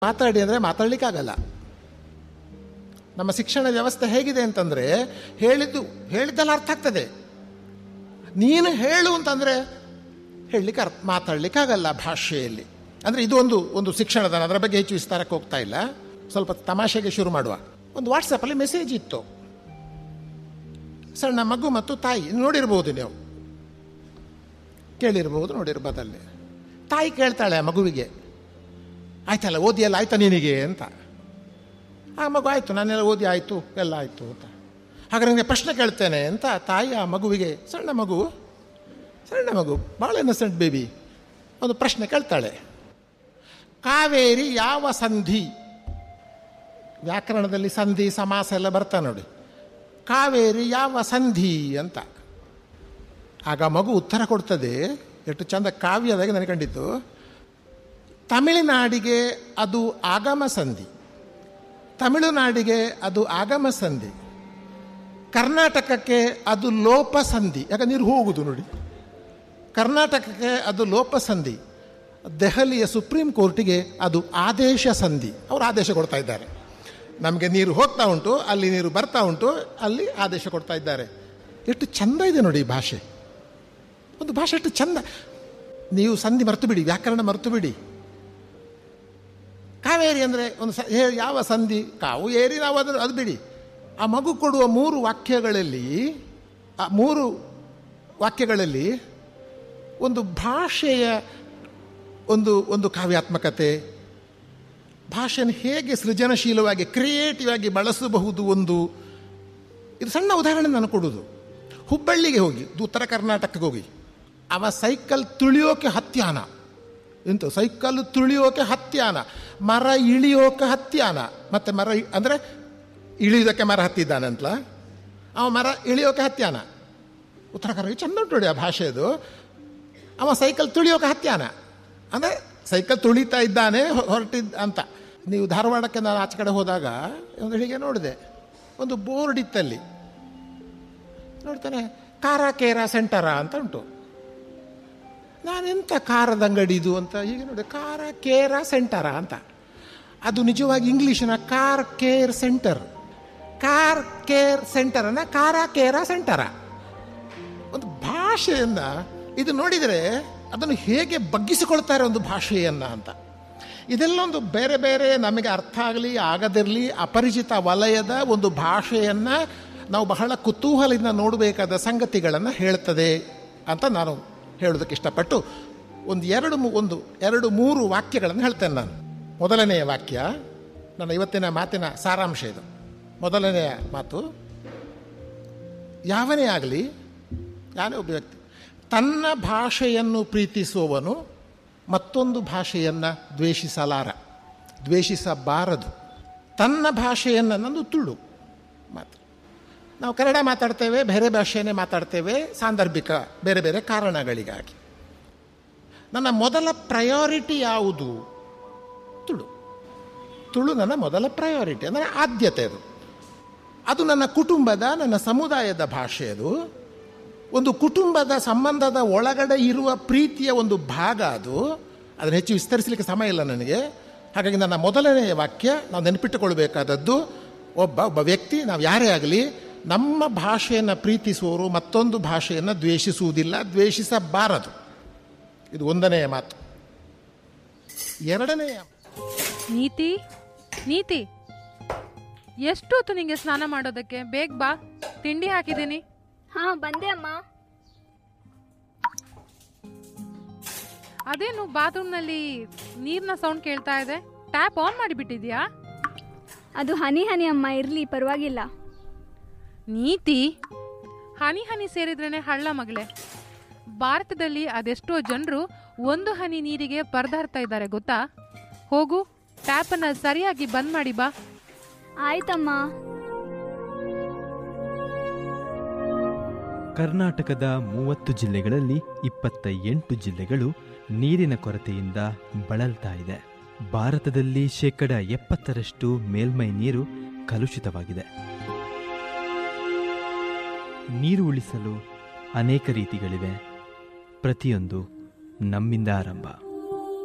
ಮಾತಾಡಿ ಅಂದರೆ ಮಾತಾಡ್ಲಿಕ್ಕಾಗಲ್ಲ ನಮ್ಮ ಶಿಕ್ಷಣ ವ್ಯವಸ್ಥೆ ಹೇಗಿದೆ ಅಂತಂದರೆ ಹೇಳಿದ್ದು ಹೇಳಿದ್ದೆಲ್ಲ ಅರ್ಥ ಆಗ್ತದೆ ನೀನು ಹೇಳು ಅಂತಂದರೆ ಹೇಳಲಿಕ್ಕೆ ಅರ್ಥ ಮಾತಾಡ್ಲಿಕ್ಕಾಗಲ್ಲ ಭಾಷೆಯಲ್ಲಿ ಅಂದರೆ ಇದು ಒಂದು ಒಂದು ಶಿಕ್ಷಣದ ಅದರ ಬಗ್ಗೆ ಹೆಚ್ಚು ವಿಸ್ತಾರಕ್ಕೆ ಹೋಗ್ತಾ ಇಲ್ಲ ಸ್ವಲ್ಪ ತಮಾಷೆಗೆ ಶುರು ಮಾಡುವ ಒಂದು ವಾಟ್ಸಪ್ಪಲ್ಲಿ ಮೆಸೇಜ್ ಇತ್ತು ಸಣ್ಣ ಮಗು ಮತ್ತು ತಾಯಿ ನೋಡಿರ್ಬೋದು ನೀವು ಕೇಳಿರ್ಬೋದು ನೋಡಿರ್ಬೋದಲ್ಲಿ ತಾಯಿ ಕೇಳ್ತಾಳೆ ಆ ಮಗುವಿಗೆ ಆಯ್ತಲ್ಲ ಓದಿ ಎಲ್ಲ ಆಯ್ತಾ ನಿನಗೆ ಅಂತ ಆ ಮಗು ಆಯಿತು ನಾನೆಲ್ಲ ಓದಿ ಆಯಿತು ಎಲ್ಲ ಆಯಿತು ಅಂತ ಹಾಗಾದ್ರೆ ನನಗೆ ಪ್ರಶ್ನೆ ಕೇಳ್ತೇನೆ ಅಂತ ತಾಯಿ ಆ ಮಗುವಿಗೆ ಸಣ್ಣ ಮಗು ಸಣ್ಣ ಮಗು ಭಾಳ ಇನ್ನಸೆಂಟ್ ಬೇಬಿ ಒಂದು ಪ್ರಶ್ನೆ ಕೇಳ್ತಾಳೆ ಕಾವೇರಿ ಯಾವ ಸಂಧಿ ವ್ಯಾಕರಣದಲ್ಲಿ ಸಂಧಿ ಸಮಾಸ ಎಲ್ಲ ಬರ್ತಾ ನೋಡಿ ಕಾವೇರಿ ಯಾವ ಸಂಧಿ ಅಂತ ಆಗ ಮಗು ಉತ್ತರ ಕೊಡ್ತದೆ ಎಷ್ಟು ಚಂದ ಕಾವ್ಯದಾಗಿ ನನಗೆ ಕಂಡಿತ್ತು ತಮಿಳುನಾಡಿಗೆ ಅದು ಆಗಮ ಸಂಧಿ ತಮಿಳುನಾಡಿಗೆ ಅದು ಆಗಮ ಸಂಧಿ ಕರ್ನಾಟಕಕ್ಕೆ ಅದು ಲೋಪ ಸಂಧಿ ಯಾಕೆ ನೀರು ಹೋಗುದು ನೋಡಿ ಕರ್ನಾಟಕಕ್ಕೆ ಅದು ಲೋಪ ಸಂಧಿ ದೆಹಲಿಯ ಸುಪ್ರೀಂ ಕೋರ್ಟಿಗೆ ಅದು ಆದೇಶ ಸಂಧಿ ಅವರು ಆದೇಶ ಕೊಡ್ತಾ ಇದ್ದಾರೆ ನಮಗೆ ನೀರು ಹೋಗ್ತಾ ಉಂಟು ಅಲ್ಲಿ ನೀರು ಬರ್ತಾ ಉಂಟು ಅಲ್ಲಿ ಆದೇಶ ಕೊಡ್ತಾ ಇದ್ದಾರೆ ಎಷ್ಟು ಚಂದ ಇದೆ ನೋಡಿ ಈ ಭಾಷೆ ಒಂದು ಭಾಷೆ ಎಷ್ಟು ಚಂದ ನೀವು ಸಂಧಿ ಮರೆತು ಬಿಡಿ ವ್ಯಾಕರಣ ಮರೆತು ಬಿಡಿ ಕಾವೇರಿ ಅಂದರೆ ಒಂದು ಸ ಹೇ- ಯಾವ ಸಂಧಿ ಕಾವು ಏರಿ ನಾವು ಅದು ಅದು ಬಿಡಿ ಆ ಮಗು ಕೊಡುವ ಮೂರು ವಾಕ್ಯಗಳಲ್ಲಿ ಆ ಮೂರು ವಾಕ್ಯಗಳಲ್ಲಿ ಒಂದು ಭಾಷೆಯ ಒಂದು ಒಂದು ಕಾವ್ಯಾತ್ಮಕತೆ ಭಾಷೆಯನ್ನು ಹೇಗೆ ಸೃಜನಶೀಲವಾಗಿ ಕ್ರಿಯೇಟಿವ್ ಆಗಿ ಬಳಸಬಹುದು ಒಂದು ಇದು ಸಣ್ಣ ಉದಾಹರಣೆ ನಾನು ಕೊಡುವುದು ಹುಬ್ಬಳ್ಳಿಗೆ ಹೋಗಿ ಇದು ಉತ್ತರ ಕರ್ನಾಟಕಕ್ಕೆ ಹೋಗಿ ಅವ ಸೈಕಲ್ ತುಳಿಯೋಕೆ ಹತ್ಯಾನ ಎಂತ ಸೈಕಲ್ ತುಳಿಯೋಕೆ ಹತ್ಯಾನ ಮರ ಇಳಿಯೋಕೆ ಹತ್ಯಾನ ಮತ್ತೆ ಮರ ಇ- ಅಂದ್ರೆ ಇಳಿಯೋದಕ್ಕೆ ಮರ ಹತ್ತಿದ್ದಾನಂತಲ ಅವ ಮರ ಇಳಿಯೋಕೆ ಹತ್ಯಾನ ಉತ್ತರ ಕರ್ನಾಟಕ ಚಂದ ಉಂಟು ನೋಡಿ ಆ ಭಾಷೆದು ಅವ ಸೈಕಲ್ ತುಳಿಯೋಕೆ ಹತ್ಯಾನ ಅಂದರೆ ಸೈಕಲ್ ತುಳಿತಾ ಇದ್ದಾನೆ ಹೊ- ಹೊರಟಿದ್ದ ಅಂತ ನೀವು ಧಾರವಾಡಕ್ಕೆ ನಾನು ಆಚೆ ಕಡೆ ಹೋದಾಗ ಒಂದು ಹೀಗೆ ನೋಡಿದೆ ಒಂದು ಬೋರ್ಡ್ ಇತ್ತಲ್ಲಿ ನೋಡ್ತಾನೆ ಕಾರ ಕೇರ ಸೆಂಟರ ಅಂತ ಉಂಟು ನಾನೆಂಥ ಕಾರದ ಅಂಗಡಿ ಇದು ಅಂತ ಹೀಗೆ ನೋಡಿ ಕಾರ ಕೇರ ಸೆಂಟರ ಅಂತ ಅದು ನಿಜವಾಗಿ ಇಂಗ್ಲೀಷಿನ car care centre car care ಸೆಂಟರನ್ನ ಕಾರ ಕೇರ ಸೆಂಟರ ಒಂದು ಭಾಷೆಯನ್ನ ಇದು ನೋಡಿದರೆ ಅದನ್ನು ಹೇಗೆ ಬಗ್ಗಿಸಿಕೊಳ್ತಾರೆ ಒಂದು ಭಾಷೆಯನ್ನ ಅಂತ ಇದೆಲ್ಲ ಒಂದು ಬೇರೆ ಬೇರೆ ನಮಗೆ ಅರ್ಥ ಆಗಲಿ ಆಗದಿರಲಿ ಅಪರಿಚಿತ ವಲಯದ ಒಂದು ಭಾಷೆಯನ್ನ ನಾವು ಬಹಳ ಕುತೂಹಲದಿಂದ ನೋಡಬೇಕಾದ ಸಂಗತಿಗಳನ್ನು ಹೇಳ್ತದೆ ಅಂತ ನಾನು ಹೇಳೋದಕ್ಕೆ ಇಷ್ಟಪಟ್ಟು ಒಂದು ಎರಡು ಮೂ- ಒಂದು ಎರಡು ಮೂರು ವಾಕ್ಯಗಳನ್ನು ಹೇಳ್ತೇನೆ ನಾನು ಮೊದಲನೆಯ ವಾಕ್ಯ ನನ್ನ ಇವತ್ತಿನ ಮಾತಿನ ಸಾರಾಂಶ ಇದು ಮೊದಲನೆಯ ಮಾತು ಯಾವನೇ ಆಗಲಿ ಯಾನೇ ಒಬ್ಬ ವ್ಯಕ್ತಿ ತನ್ನ ಭಾಷೆಯನ್ನು ಪ್ರೀತಿಸುವವನು ಮತ್ತೊಂದು ಭಾಷೆಯನ್ನು ದ್ವೇಷಿಸಲಾರ ದ್ವೇಷಿಸಬಾರದು ತನ್ನ ಭಾಷೆಯನ್ನು ನಂದು ತುಳು ಮಾತು ನಾವು ಕನ್ನಡ ಮಾತಾಡ್ತೇವೆ ಬೇರೆ ಭಾಷೆಯನ್ನೇ ಮಾತಾಡ್ತೇವೆ ಸಾಂದರ್ಭಿಕ ಬೇರೆ ಬೇರೆ ಕಾರಣಗಳಿಗಾಗಿ ನನ್ನ ಮೊದಲ ಪ್ರಯಾರಿಟಿ ಯಾವುದು ತುಳು ತುಳು ನನ್ನ ಮೊದಲ ಪ್ರಯಾರಿಟಿ ಅಂದರೆ ಆದ್ಯತೆ ಅದು ಅದು ನನ್ನ ಕುಟುಂಬದ ನನ್ನ ಸಮುದಾಯದ ಭಾಷೆ ಅದು ಒಂದು ಕುಟುಂಬದ ಸಂಬಂಧದ ಒಳಗಡೆ ಇರುವ ಪ್ರೀತಿಯ ಒಂದು ಭಾಗ ಅದು ಅದನ್ನು ಹೆಚ್ಚು ವಿಸ್ತರಿಸಲಿಕ್ಕೆ ಸಮಯ ಇಲ್ಲ ನನಗೆ ಹಾಗಾಗಿ ನನ್ನ ಮೊದಲನೆಯ ವಾಕ್ಯ ನಾವು ನೆನಪಿಟ್ಟುಕೊಳ್ಬೇಕಾದದ್ದು ಒಬ್ಬ ಒಬ್ಬ ವ್ಯಕ್ತಿ ನಾವು ಯಾರೇ ಆಗಲಿ ನಮ್ಮ ಭಾಷೆಯನ್ನು ಪ್ರೀತಿಸುವವರು ಮತ್ತೊಂದು ಭಾಷೆಯನ್ನು ದ್ವೇಷಿಸುವುದಿಲ್ಲ ದ್ವೇಷಿಸಬಾರದು ಇದು ಒಂದನೆಯ ಮಾತು ಎರಡನೆಯ ನೀತಿ ನೀತಿ ಎಷ್ಟೊತ್ತು ನಿಂಗೆ ಸ್ನಾನ ಮಾಡೋದಕ್ಕೆ ಬೇಗ ಬಾ ತಿಂಡಿ ಹಾಕಿದ್ದೀನಿ ಹಾ ಬಂದೆ ಅಮ್ಮ ಅದೇನು ಬಾತ್ರೂಮ್ನಲ್ಲಿ ನೀರಿನ ಸೌಂಡ್ ಕೇಳ್ತಾ ಇದೆ ಟ್ಯಾಪ್ ಆನ್ ಮಾಡಿಬಿಟ್ಟಿದ್ಯಾ ಅದು ಹನಿ ಹನಿ ಅಮ್ಮ ಇರ್ಲಿ ಪರವಾಗಿಲ್ಲ ನೀತಿ ಹನಿ ಹನಿ ಸೇರಿದ್ರೇನೆ ಹಳ್ಳ ಮಗಳೇ ಭಾರತದಲ್ಲಿ ಅದೆಷ್ಟೋ ಜನರು ಒಂದು ಹನಿ ನೀರಿಗೆ ಪರದಾಡ್ತಾ ಇದ್ದಾರೆ ಗೊತ್ತಾ ಹೋಗು ಟ್ಯಾಪನ್ನು ಸರಿಯಾಗಿ ಬಂದ್ ಮಾಡಿ ಬಾ ಆಯ್ತಮ್ಮ ಕರ್ನಾಟಕದ ಮೂವತ್ತು ಜಿಲ್ಲೆಗಳಲ್ಲಿ ಇಪ್ಪತ್ತ ಎಂಟು ಜಿಲ್ಲೆಗಳು ನೀರಿನ ಕೊರತೆಯಿಂದ ಬಳಲ್ತಾ ಇದೆ ಭಾರತದಲ್ಲಿ ಶೇಕಡ ಎಪ್ಪತ್ತರಷ್ಟು ಮೇಲ್ಮೈ ನೀರು ಕಲುಷಿತವಾಗಿದೆ ನೀರು ಉಳಿಸಲು ಅನೇಕ ರೀತಿಗಳಿವೆ ಪ್ರತಿಯೊಂದು ನಮ್ಮಿಂದ ಆರಂಭ